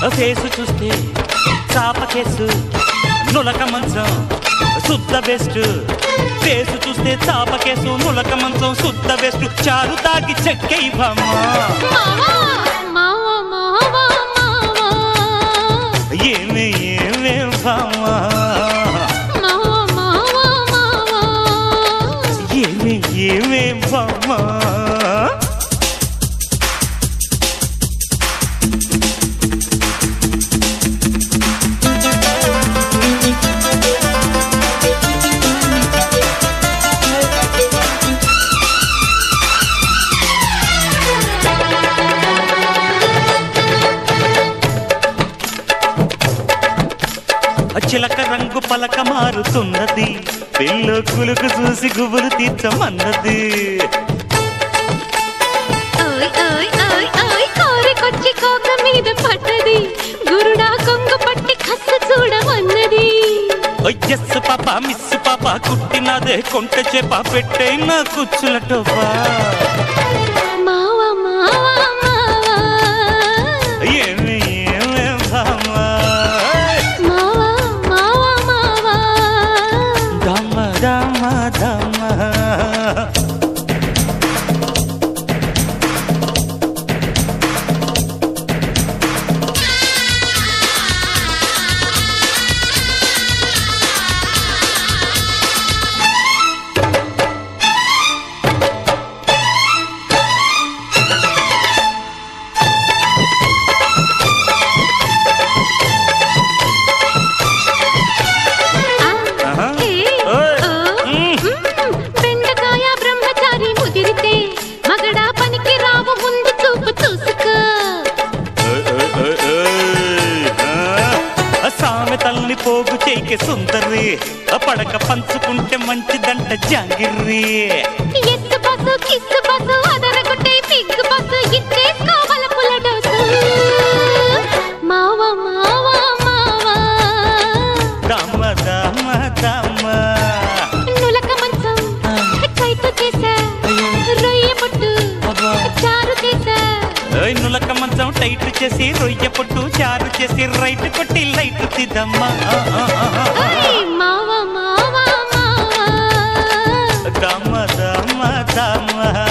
Face చూస్తే చాప case నులక మంచం శుద్ధ బెస్ట్ ఫేసు చూస్తే చాప కేసు నులక మంచం శుద్ధ బెస్ట్ చారు తాగి చెక్కైవమ్మా మావా మావా మావా మావా ఏమే ఏమే బామా మావా మావా మావా ఏమే ఏమే బామా చిలక రంగు పలక మారుతున్నది పిల్ల కులుకు చూసి గుబులు తీర్చమన్నది ఓయ్ ఓయ్ ఓయ్ ఓయ్ కోరికొచ్చి కోక మీద పడ్డది గురుడా కొంగు పట్టి కస్సు చూడమన్నది ఎస్ పాప మిస్ పాప కుట్టినదే కొంట చేప పెట్టే నా కుచ్చుల టోపా మావా మావా మావా ఏమి ఏమే భామా మావా మావా మావా దమ దమ దమ ఆహా. ఏ, ఓయ్. ఓ, మ్. మ్, బెండకాయ బ్రహ్మచారి ముదిరితే మగడా పనికి రావు ముందు చూపు చూసుకో ఓయ్, ఓయ్, ఓయ్, ఓయ్. ఆ, సామెతల్ని పోగు చేయికి సుందరి ఆ పడక పంచుకుంటే మంచిదంట జాంగిర్రి ఎత్తు బస్సు కిస్సు బస్సు అదరగొట్టే పిగ్గు బస్సు ఇచ్చేసుకోవాల పుల్ల డోసు మావా మావా మావా దమ దమ దమ నులక మంచం ఆ. కైతో చేసా అయ్యో. రొయ్య పొట్టు అబ్బా. చారు చేసా ఓయ్ నులక మంచం టైట్ చేసి రొయ్య పొట్టు చారు చేసి రైట్ కొట్టి లైట్ తిద్దమ్మా ఓయ్ మావా మావా మావా దమ దమ దమ